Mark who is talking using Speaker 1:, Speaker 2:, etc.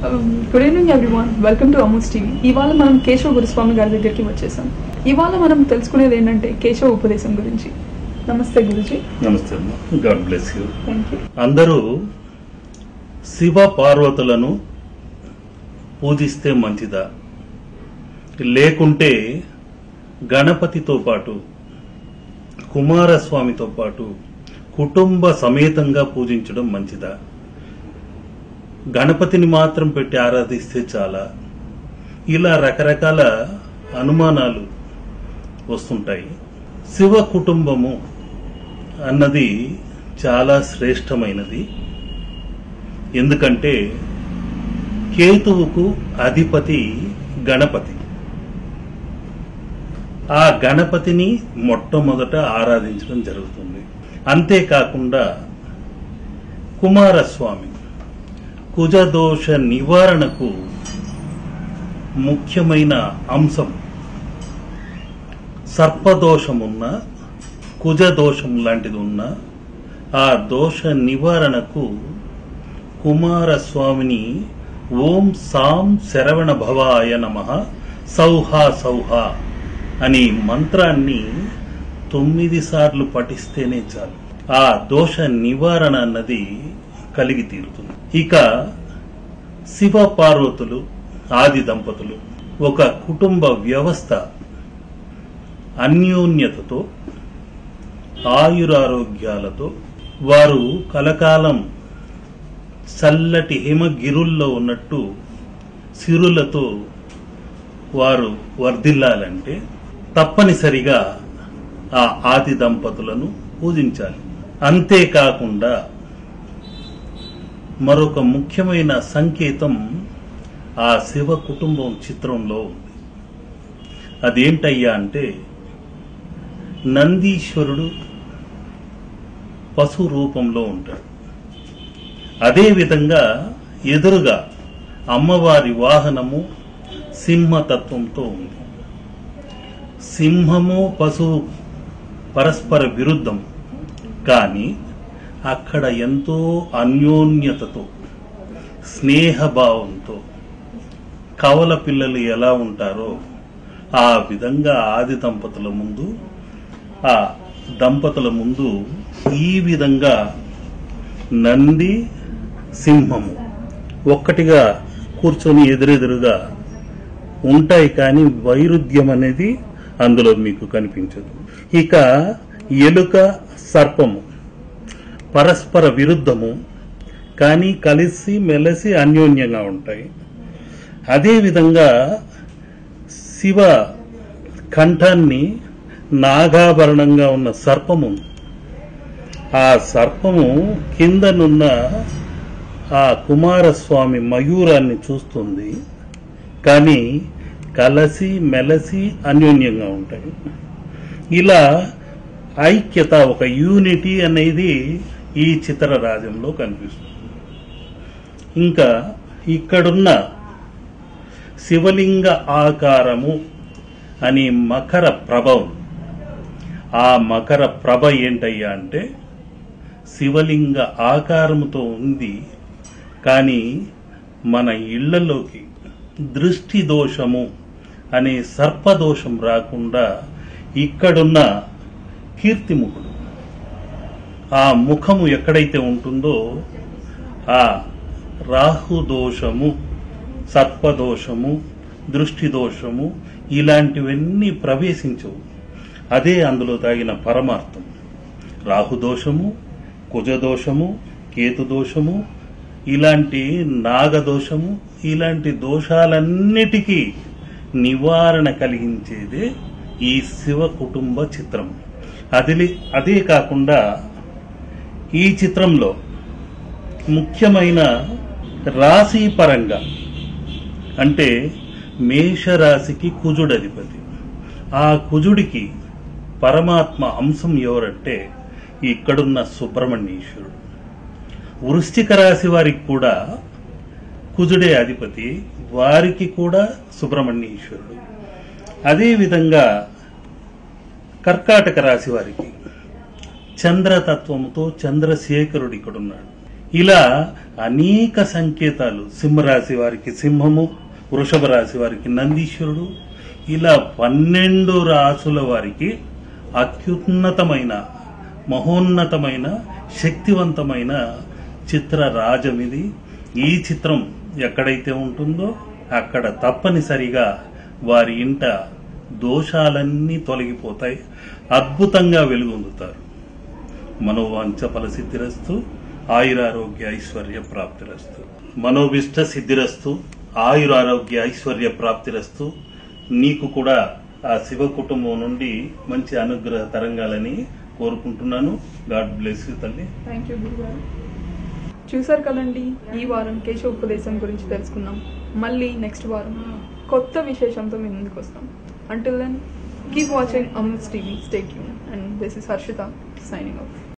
Speaker 1: good evening everyone welcome to అమూస్ TV ఇవాళ మనం కేశవ గురుస్వామి గారి దగ్గరికి వచ్చేసాం ఇవాళ మనం తెలుసుకునేది ఏంటంటే కేశవ ఉపదేశం గురించి నమస్తే గురుజీ
Speaker 2: నమస్తే అమ్మా god bless you
Speaker 1: thank you
Speaker 2: అందరూ శివ పార్వతులను పూజిస్తే మంచిదా లేకుంటే గణపతితో పాటు కుమారస్వామితో పాటు కుటుంబ సమేతంగా పూజించడం మంచిదా గణపతిని మాత్రం పెట్టి ఆరాధిస్తే చాలా ఇలా రకరకాల అనుమానాలు వస్తుంటాయి శివ కుటుంబము అన్నది చాలా శ్రేష్టమైనది ఎందుకంటే కేతువుకు అధిపతి గణపతి ఆ గణపతిని మొట్టమొదట ఆరాధించడం జరుగుతుంది అంతేకాకుండా కుమారస్వామి కుజదోష నివారణకు ముఖ్యమైన అంశం సర్పదోషమున్న కుజదోషం లాంటిది ఉన్న ఆ దోష నివారణకు కుమారస్వామిని ఓం సాం శరవణ భవాయ నమ సౌహ సౌహ అనే మంత్రాన్ని తొమ్మిది సార్లు పఠిస్తేనే చాలు ఆ దోష నివారణ అన్నది కలిగి తీరుతుంది ఇక శివ పార్వతులు ఆది దంపతులు ఒక కుటుంబ వ్యవస్థ అన్యోన్యతతో ఆయురారోగ్యాలతో వారు కలకాలం చల్లటి హిమగిరుల్లో ఉన్నట్టు సిరులతో వారు వర్ధిల్లాలంటే తప్పనిసరిగా ఆ ఆది దంపతులను పూజించాలి అంతేకాకుండా మరొక ముఖ్యమైన సంకేతం ఆ శివ కుటుంబం చిత్రంలో ఉంది అదేంటయ్యా అంటే నందీశ్వరుడు పశు రూపంలో ఉంటాడు అదే విధంగా ఎదురుగా అమ్మవారి వాహనము సింహతత్వంతో ఉంది సింహము పశువు పరస్పర విరుద్ధం కానీ అక్కడ ఎంతో అన్యోన్యతతో స్నేహభావంతో కవల పిల్లలు ఎలా ఉంటారో ఆ విధంగా ఆది దంపతుల ముందు ఆ దంపతుల ముందు ఈ విధంగా నంది సింహము ఒక్కటిగా కూర్చొని ఎదురెదురుగా ఉంటాయి కానీ వైరుధ్యం అనేది అందులో మీకు కనిపించదు ఇక ఎలుక సర్పము పరస్పర విరుద్ధము కానీ కలిసి మెలసి అన్యోన్యంగా ఉంటాయి అదేవిధంగా శివ కంఠాన్ని నాగాభరణంగా ఉన్న సర్పము ఆ సర్పము కిందనున్న ఆ కుమారస్వామి మయూరాన్ని చూస్తుంది కానీ కలసి మెలసి అన్యోన్యంగా ఉంటాయి ఇలా ఐక్యత ఒక యూనిటీ అనేది ఈ చిత్రరాజ్యంలో కనిపిస్తుంది ఇంకా ఇక్కడున్న శివలింగ ఆకారము అనే మకర ప్రభం ఆ మకర ప్రభ ఏంటయ్యా అంటే శివలింగ ఆకారముతో ఉంది కానీ మన ఇళ్లలోకి దృష్టి దోషము అనే సర్పదోషం రాకుండా ఇక్కడున్న కీర్తిముఖుడు ఆ ముఖము ఎక్కడైతే ఉంటుందో ఆ రాహు దోషము సర్పదోషము దృష్టి దోషము ఇలాంటివన్నీ ప్రవేశించవు అదే అందులో తాగిన పరమార్థం రాహుదోషము కుజదోషము కేతుదోషము ఇలాంటి నాగదోషము ఇలాంటి దోషాలన్నిటికీ నివారణ కలిగించేదే ఈ శివ కుటుంబ చిత్రం అది అదే కాకుండా ఈ చిత్రంలో ముఖ్యమైన రాశి పరంగా అంటే మేషరాశికి కుజుడు అధిపతి ఆ కుజుడికి పరమాత్మ అంశం ఎవరంటే ఇక్కడున్న సుబ్రహ్మణ్యేశ్వరుడు వృశ్చిక రాశి వారికి కూడా కుజుడే అధిపతి వారికి కూడా సుబ్రహ్మణ్యేశ్వరుడు అదేవిధంగా కర్కాటక రాశి వారికి చంద్రతత్వముతో చంద్రశేఖరుడు ఇక్కడున్నాడు ఇలా అనేక సంకేతాలు సింహరాశి వారికి సింహము వృషభ రాశి వారికి నందీశ్వరుడు ఇలా పన్నెండు రాసుల వారికి అత్యున్నతమైన మహోన్నతమైన శక్తివంతమైన చిత్ర రాజం ఇది ఈ చిత్రం ఎక్కడైతే ఉంటుందో అక్కడ తప్పనిసరిగా వారి ఇంట దోషాలన్నీ తొలగిపోతాయి అద్భుతంగా వెలుగొందుతారు మనోవాంఛ ఫలసిద్ధిరస్తు ఆయురారోగ్య ఐశ్వర్య ప్రాప్తిరస్తు మనోభిష్ట సిద్ధిరస్తు ఆయురారోగ్య ఐశ్వర్య ప్రాప్తిరస్తు నీకు కూడా ఆ శివ కుటుంబం నుండి మంచి అనుగ్రహ తరంగాలని కోరుకుంటున్నాను గాడ్ బ్లెస్ యూ తల్లి
Speaker 1: థ్యాంక్ యూ గురుగారు చూసారు కదండి ఈ వారం కేశవ ఉపదేశం గురించి తెలుసుకున్నాం మళ్ళీ నెక్స్ట్ వారం కొత్త విశేషంతో మీ ముందుకు వస్తాం until then keep watching Amrut TV stay యూన్ and this is Harshita signing of